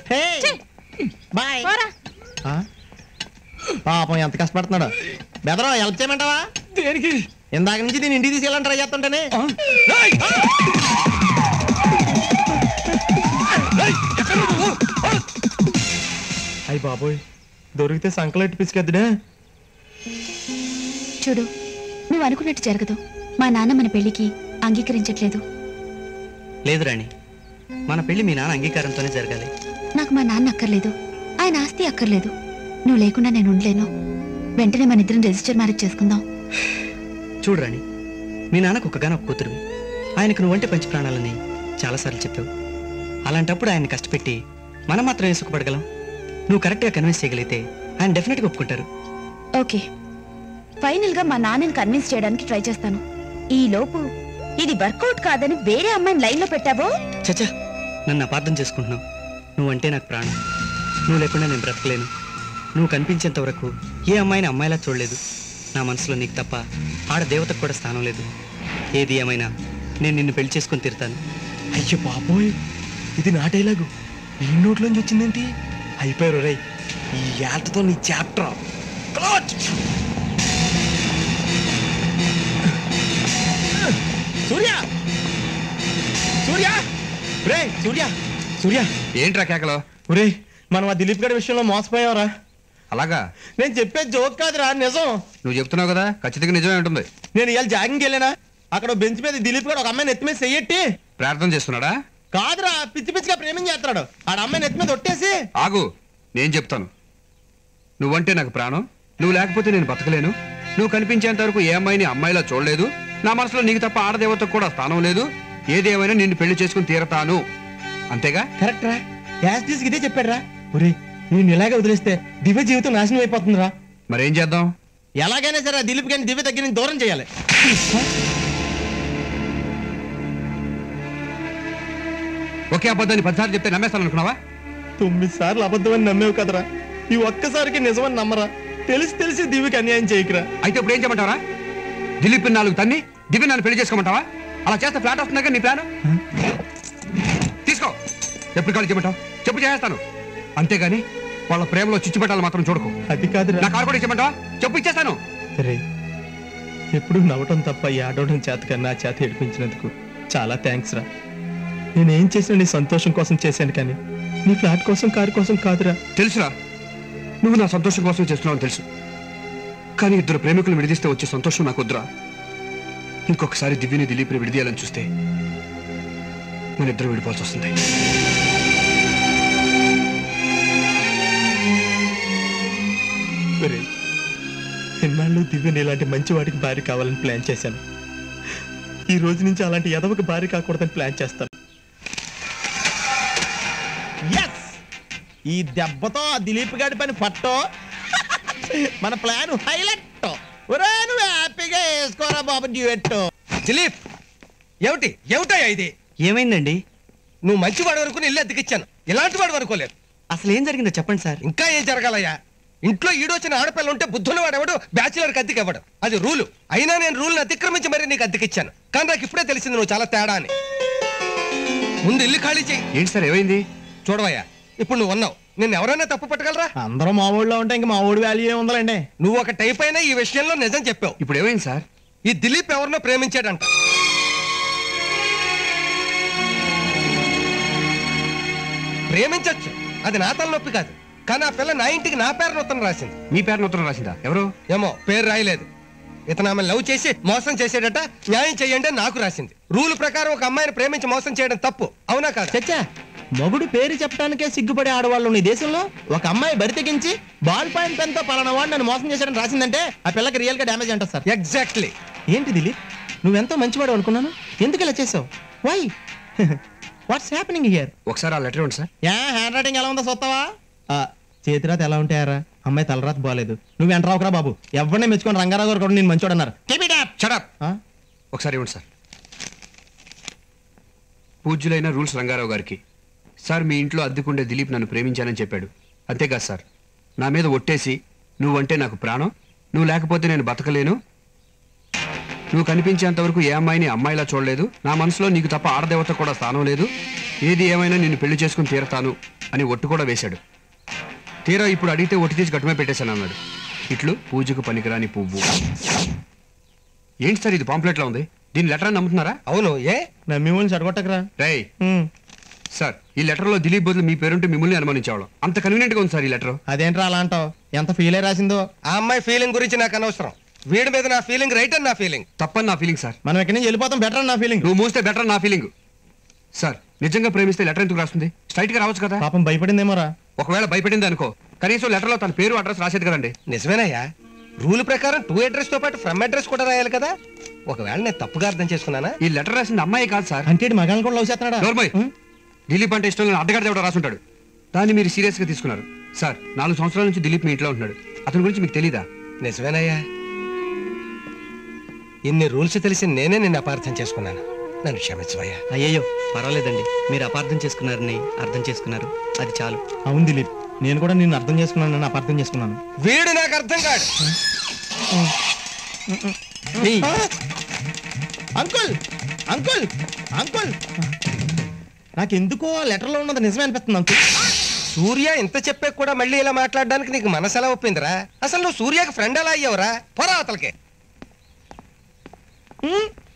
హే ఛీ, బాయ్ పోరా ఆ? పాపం ఎంత కష్టపడుతున్నాడు బెదరం హెల్ప్ చేయమంటావా దేనికి ఇందాక నుంచి నేను ఇంటికి తీసుకెళ్ళాలని ట్రై చేస్తుంటేనే ఆ? ఏయ్! ఏయ్, ఎక్కడ నువ్వు? ఆ! అయ్యి బాబోయ్ దొరికితే సంకలెట్టి పిసికెద్దుడే చూడు నువ్వు అనుకున్నట్టు జరగదు మా నాన్న మన పెళ్లికి అంగీకరించట్లేదు లేదు రాణి మన పెళ్లి మీ నాన్న అంగీకారంతోనే జరగాలి నాకు మా నాన్న అక్కర్లేదు ఆయన ఆస్తి అక్కర్లేదు నువ్వు లేకుండా నేను ఉండలేను వెంటనే మన ఇద్దరం రిజిస్టర్ మ్యారేజ్ చేసుకుందాం చూడు రాణి మీ నాన్నకు ఒక్కగానొక్క కూతురువి ఆయనకు నువ్వంటే పంచి ప్రాణాలని చాలాసార్లు చెప్పావు అలాంటప్పుడు ఆయన్ని కష్టపెట్టి మనం మాత్రమే సుఖపడగలం నువ్వు కరెక్ట్గా కన్విన్స్ చేయగలిగితే ఆయన డెఫినెట్గా ఒప్పుకుంటారు ఓకే ఫైనల్ గా మా నాన్నని కన్విన్స్ చేయడానికి ట్రై చేస్తాను ఈ లోపు ఇది వర్కౌట్ కాదని వేరే అమ్మాయిని లైన్ లో పెట్టావో చచ్చా నన్ను అపార్థం చేసుకుంటున్నావు నువ్వంటే నాకు ప్రాణం నువ్వు లేకుండా నేను బ్రతకలేను నువ్వు కనిపించేంత వరకు ఏ అమ్మాయిని అమ్మాయిలా చూడలేదు నా మనసులో నీకు తప్ప ఆడ దేవతకు కూడా స్థానం లేదు ఏది ఏమైనా నేను నిన్ను పెళ్లి చేసుకొని తీరుతాను అయ్యో బాబోయ్ ఇది నా డైలాగు ఈ నోట్లోంచి వచ్చిందేంటి అయిపోయారు రై ఈ ఏటతో నీ చాప్టర్ సూర్య సూర్య రే సూర్య సూర్య ఏంట్రా కేకలో ఒరే మనం ఆ దిలీప్ గారి విషయంలో మోసపోయావరా అలాగా నేను చెప్పే జోక్ కాదురా నిజం నువ్వు చెప్తున్నావు కదా ఖచ్చితంగా నిజమే ఉంటుంది నేను ఇవాళ జాగింగ్ వెళ్ళానా అక్కడ బెంచ్ మీద దిలీప్ గారు ఒక అమ్మాయిని ఎత్తి మీద చెయ్యట్టి ప్రార్థన చేస్తున్నాడా కాదురా పిచ్చి పిచ్చిగా ప్రేమించేస్తున్నాడు ఆడ అమ్మాయిని ఎత్తి మీద ఒట్టేసి ఆగు నేను చెప్తాను నువ్వంటే నాకు ప్రాణం నువ్వు లేకపోతే నేను బతకలేను నువ్వు కనిపించేంత వరకు ఏ అమ్మాయిని అమ్మాయిలా చూడలేదు నా మనసులో నీకు తప్ప ఆడదేవతకు కూడా స్థానం లేదు ఏదేమైనా నిన్ను పెళ్లి చేసుకుని తీరతాను అంతేగా కరెక్ట్ రా యాజ్ టీస్ ఇదే చెప్పాడు రా ఒరే నేను ఇలాగే వదిలేస్తే దివ్య జీవితం నాశనం అయిపోతుందిరా మరేం చేద్దాం ఎలాగైనా సరే ఆ దిలీప్ గారిని దివ్య దగ్గర నుంచి దూరం చేయాలి ఒకే అబద్ధాన్ని పదిసార్లు చెప్తే నమ్మేస్తాను అనుకున్నావా తొమ్మిది సార్లు అబద్ధమని నమ్మేవు కదరా ఈ ఒక్కసారికి నిజమని నమ్మరా తెలిసి తెలిసి దివ్యకి అన్యాయం చేయకురా అయితే ఇప్పుడు ఏం చేయమంటావరా దిలీప్ నాలుగు తన్ని దివ్య నన్ను పెళ్లి చేసుకోమంటావా అలా చేస్తే ఫ్లాట్ వస్తుందా నీ ప్లాన్ తీసుకో ఎప్పుడు కాళ్ళు చేయమంటావు చెప్పు చేస్తాను అంతేగాని వాళ్ళ ప్రేమలో చిచ్చు పెట్టాలి మాత్రం చూడకు అది కాదురా నా కారు కూడా ఇచ్చేయమంటావా చెప్పు ఇచ్చేస్తాను సరే ఎప్పుడు నవ్వటం తప్ప ఈ ఆడవడం చేత కన్నా చేత ఏడిపించినందుకు చాలా థ్యాంక్స్ రా నేనేం చేసినా నీ సంతోషం కోసం చేశాను కానీ నీ ఫ్లాట్ కోసం కారు కోసం కాదురా తెలుసురా నువ్వు నా సంతోషం కోసం చేస్తున్నావు తెలుసు కానీ ఇద్దరు ప్రేమికులు విడిదిస్తే వచ్చే సంతోషం నాకు వద్దురా ఇంకొకసారి దివ్యని దిలీప్ని విడిదీయాలని చూస్తే మన ఇద్దరు విడిపోవాల్సి వస్తుంది ఒరేయ్, ఎన్నాళ్ళు దివ్యని ఇలాంటి మంచి వాడికి భార్య కావాలని ప్లాన్ చేశాను ఈ రోజు నుంచి అలాంటి ఎదవకి భార్య కాకూడదని ప్లాన్ చేస్తాను ఎస్ ఈ దెబ్బతో ఆ దిలీప్ గారి పని పట్టో మన ప్లాన్ హైలైట్ ఒరే నువ్వు హ్యాపీగా వేసుకోరా బాబు డ్యూయట్ దిలీప్ ఏమిటి ఏమిటయ్యా ఇది ఏమైందండి నువ్వు మంచి వాడు వరకు ఇల్లు అద్దెకిచ్చాను ఇలాంటి వాడు అనుకోలేదు అసలు ఏం జరిగిందో చెప్పండి సార్ ఇంకా ఏం జరగాలయ్యా ఇంట్లో ఈడొచ్చిన ఆడపిల్ల ఉంటే బుద్ధుని వాడెవడు బ్యాచులర్కి అద్దెకి ఇవ్వడు అది రూలు అయినా నేను రూల్ని అతిక్రమించి మరీ నీకు అద్దెకిచ్చాను కానీ నాకు ఇప్పుడే తెలిసింది నువ్వు చాలా తేడా అని ముందు ఇల్లు ఖాళీ చెయ్యి ఏంటి సార్ ఏమైంది చూడవయ్యా ఇప్పుడు నువ్వు ఉన్నావు నిన్ను ఎవరైనా తప్పు పట్టగలరా అందరూ మా ఊళ్ళో ఉంటే ఇంకా మా ఊడి వాల్యూ ఏముందండి నువ్వు ఒక టైప్ అయినా ఈ విషయంలో నిజం చెప్పావు ఇప్పుడు ఏమైంది సార్ ఈ దిలీప్ ఎవరినో ప్రేమించాడంట ప్రేమించొచ్చు అది నా తలనొప్పి కాదు కానీ ఆ పిల్ల నా ఇంటికి నా పేరు ఉత్తరం రాసింది మీ పేరున ఉత్తరం రాసిందా ఎవరు ఏమో పేరు రాయలేదు ఇతను ఆమె లవ్ చేసి మోసం చేసేటట న్యాయం చేయండి అని నాకు రాసింది రూల్ ప్రకారం ఒక అమ్మాయిని ప్రేమించి మోసం చేయడం తప్పు అవునా కాదు చచ్చా మొగుడు పేరు చెప్పడానికే సిగ్గుపడే ఆడవాళ్ళు ఉన్న ఈ దేశంలో ఒక అమ్మాయి బరి తెగించి బాల్ పాయింట్ పెన్ తో పలానా వాడు నన్ను మోసం చేశాడని రాసిందంటే ఆ పిల్లకి రియల్ గా డ్యామేజ్ అంటారు సార్ ఎగ్జాక్ట్లీ ఏంటి దిలీప్ నువ్వెంతో మంచివాడు అనుకున్నాను ఎందుకు ఇలా చేసావు వై వాట్స్ హ్యాపెనింగ్ హియర్ ఒకసారి ఆ లెటర్ ఇవ్వండి సార్ యా హ్యాండ్ రైటింగ్ ఎలా ఉందో చూస్తావా ఆ, చేతిరాత ఎలా ఉంటాయారా అమ్మాయి తలరాత బాగాలేదు నువ్వు ఎంటరావుకరా బాబు ఎవరిని మెచ్చుకొని రంగారావు గారు కూడా నేను మంచోడు అన్నారు Keep it up. షడప్ ఆ? ఒకసారి ఇవ్వండి సార్ పూజ్యులైన రూల్స్ రంగారావు గారికి సార్ మీ ఇంట్లో అద్దెకుండే దిలీప్ నన్ను ప్రేమించానని చెప్పాడు అంతేకాదు సార్ నా మీద ఒట్టేసి నువ్వంటే నాకు ప్రాణం నువ్వు లేకపోతే నేను బతకలేను నువ్వు కనిపించేంత వరకు ఏ అమ్మాయిని అమ్మాయిలా చూడలేదు నా మనసులో నీకు తప్ప ఆడదేవత కూడా స్థానం లేదు ఏది ఏమైనా నిన్ను పెళ్లి చేసుకుని తీరతాను అని ఒట్టు కూడా వేశాడు తీరా ఇప్పుడు అడిగితే ఒట్టి తీసి గట్టుమే పెట్టేశాను అన్నాడు ఇట్లు పూజకు పనికిరాని పువ్వు ఏంటి సార్ ఇది పాంప్లెట్లో ఉంది దీని లెటర్ అని నమ్ముతున్నారా అవును ఏ నమ్మి వాళ్ళని చెడగొట్టకరా రేయ్ ఉమ్. సార్ ఈ లెటర్లో దిలీప్ బదులు మీ పేరుంటే మిమ్మల్ని అనుమానించేవాళ్ళం అంత కన్వీనియంట్ గా ఉంది సార్ ఈ లెటర్ అదేంట్రా అలా అంటావు ఎంత ఫీల్ అయి రాసిందో ఆ అమ్మాయి ఫీలింగ్ గురించి నాకు అనవసరం వీడి మీద నా ఫీలింగ్ రైట్ అని నా ఫీలింగ్ తప్పని నా ఫీలింగ్ సార్ మనం ఎక్కడి నుంచి వెళ్ళిపోతాం బెటర్ నా ఫీలింగ్ నువ్వు మూస్తే బెటర్ నా ఫీలింగ్ సార్ నిజంగా ప్రేమిస్తే లెటర్ ఎందుకు రాస్తుంది స్ట్రైట్ గా రావచ్చు కదా పాపం భయపడిందేమోరా ఒకవేళ భయపడింది అనుకో కనీసం లెటర్లో తన పేరు అడ్రస్ రాసేది కదండి నిజమేనయ్యా రూల్ ప్రకారం టూ అడ్రస్ తో పాటు ఫ్రమ్ అడ్రస్ కూడా రాయాలి కదా ఒకవేళ నేను తప్పుగా అర్థం చేసుకున్నానా ఈ లెటర్ రాసింది అమ్మాయి కాదు సార్ అంటే మగాళ్ళని కూడా లవ్ చేస్తున్నాడా నోర్మయ్ ఉమ్. దిలీప్ అంటే ఇష్టం లేని అడ్డగాడు ఎవడో రాసుంటాడు దాన్ని మీరు సీరియస్ గా తీసుకున్నారు సార్ నాలుగు సంవత్సరాల నుంచి దిలీప్ మీ ఇంట్లో ఉంటున్నాడు అతని గురించి మీకు తెలీదా నిజమేనయ్యా ఇన్ని రూల్స్ తెలిసి నేనే నిన్ను అపార్థం చేసుకున్నాను నన్ను క్షమించవయ్యా అయ్యయ్యో పర్వాలేదండి మీరు అపార్థం చేసుకున్నారని అర్థం చేసుకున్నారు అది చాలు అవును దిలీప్ నేను కూడా నిన్ను అర్థం చేసుకున్నాను నన్ను అపార్థం చేసుకున్నాను వీడు నాకు అర్థం కాడు ఏయ్, అంకుల్ అంకుల్ అంకుల్ నాకెందుకో ఆ లెటర్లో ఉన్నది నిజమే అనిపిస్తుంది అంకుల్ సూర్య ఇంత చెప్పే కూడా మళ్ళీ ఇలా మాట్లాడడానికి నీకు మనసు ఎలా ఒప్పిందిరా అసలు నువ్వు సూర్యకి ఫ్రెండ్ ఎలా అయ్యావురా పోరా అవతలకి ఉమ్.